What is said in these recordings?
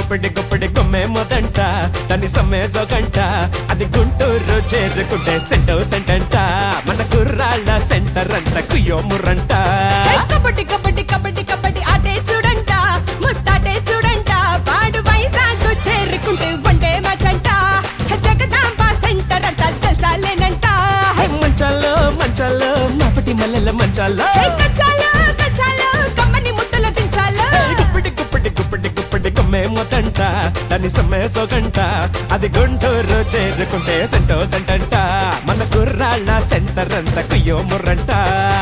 గుప్పిడి గుప్పిడి గుమ్మే మొదంట దాన్ని సమ్మేసో గంట అది గుంటూరు చేరుకుంటే సెంటో సెంటంట మన కుర్రాళ్ళ సెంటర్ అంట కుయ్యో ముర్రంట హే, కబడ్డీ కబడ్డీ కబడ్డీ కబడ్డీ ఆటే చూడంట ముత్తాటే చూడంట వాడు వైజాగ్ చేరుకుంటే వన్డే మచంట హే, జగదాంబ సెంటర్ అంతా జల్సాలేనంట హే, మంచాల్లో మంచాల్లో మాపటి మల్లెల మంచాల్లో హే, కచ్చాలు కచ్చాలు కమ్మని ముద్దలు దించాలు హే, గుప్పిడి గుప్పిడి గుప్పిడి గుప్పిడి గుమ్మే మొదంట దాన్ని సమ్మేసో గంట అది గుంటూరు చేరుకుంటే సెంటో సెంటంట మన కుర్రాళ్ళ సెంటర్ అంట కుయ్యో ముర్రంట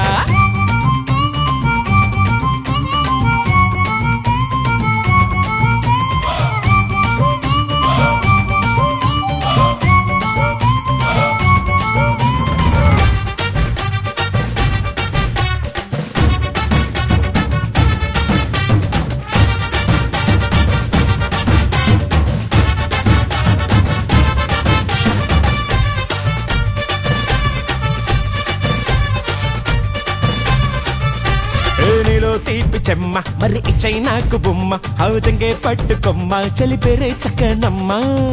ఏ నీలో తీపి చెమ్మ మరి ఇచ్చై నాకు బొమ్మ హౌజంగే పట్టుకొమ్మ చలిపేరే చక్కనమ్మ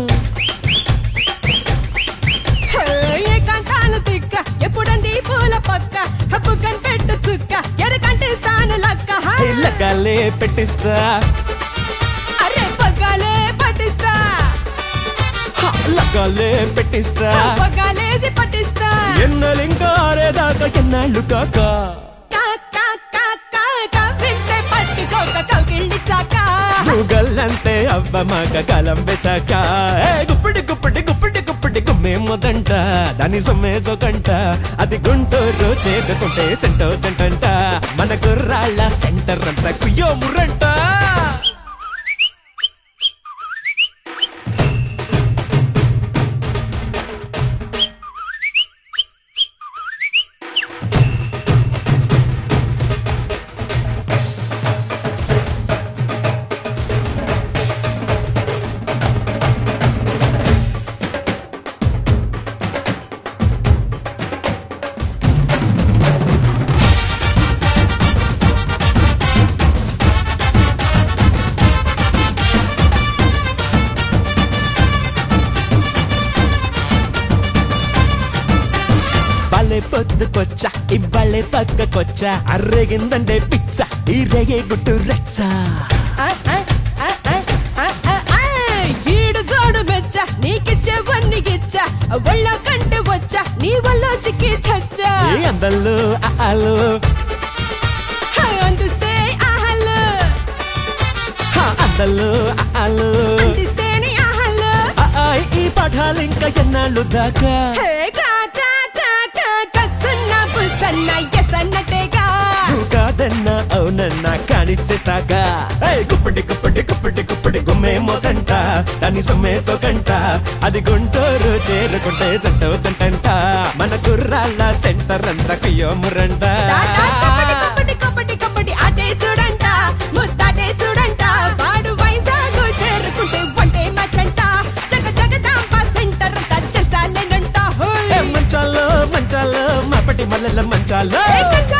హే, ఏకాంతాలు తిక్క ఎప్పుడంది పూల పక్క హబ్బు కనిపెట్టు చుక్క ఎరకంటే స్థాను లక్క హా. ఏ లగాలే పెట్టిస్తా అరే పగ్గాలే పట్టిస్తా హ, లగాలే పెట్టిస్తా పగ్గాలేసి పట్టిస్తా ఎన్నలింకా ఆరేదాకా ఎన్నాళ్ళు కాక కా, కా, కా, కా, కా, వింటే పట్టుకోక కౌగిళ్ళి చాక గూగల్లంతే అవ్వ మాక కాలం వేశాక ఏ గుప్పిడి గుప్పిడి గుప్పిడి గుప్పిడి గుమ్మే మొదంట దాని సొమ్మేసో కంట అది గుంటూరు చేరుకుంటే సెంటో సెంటంట మన గుర్రాళ్ళ సెంటర్ అంతా కుయ్యో ముర్రంట బలే పొద్దుకొచ్చా ఇవ్వలే పక్కకొచ్చా అర్రెగిందంటే పిచ్చ ఈ రేగే గుట్టు రెచ్చ ఆ, ఆ, ఆ, ఆ, ఆ, ఆ, ఆ, ఈడు గోడు మెచ్చ నీకిచ్చేవన్నీ గిచ్చ ఒళ్ళో కంటే వచ్చా నీ వల్ల చిక్కి చచ్చా ఏ అందల్లో ఆలు హా, అందిస్తే ఆహల్లు హా, అందల్లో ఆలు అందిస్తేనే ఆహల్లు ఆ, ఆ, ఈ పాఠాలు ఇంకా ఎన్నాళ్ళు దాకా హే కా కా కా కా కసన్న బుసన్న ఎసన్నటేగా నువ్వు కాదన్నా అవునన్నా కానిచ్చేస్తాగా ఏయ్, గుప్పటి గుప్పటి గుప్పటి గుప్పటి గుమ్మే మోతంట దాని సొమ్మేసో కంట అది గుంటూరు చేరుకుంటే సెంటో సెంటంట మన కుర్రాళ్ళ సెంటర్ అంతా కుయ్యో మురంట దా, దా, కబడ్డీ కబడ్డీ కబడ్డీ కబడ్డీ ఆటే చూడంట ముద్దాటే చూడంట వాడు వైజాగ్ చేరుకుంటే వంటే మచంట జగ జగదాంబ సెంటర్ అంతా చేసాలేనంట ఏ మంచాలో మంచాలో మాపటి మల్లెల మంచాలో ఏ కచ్చ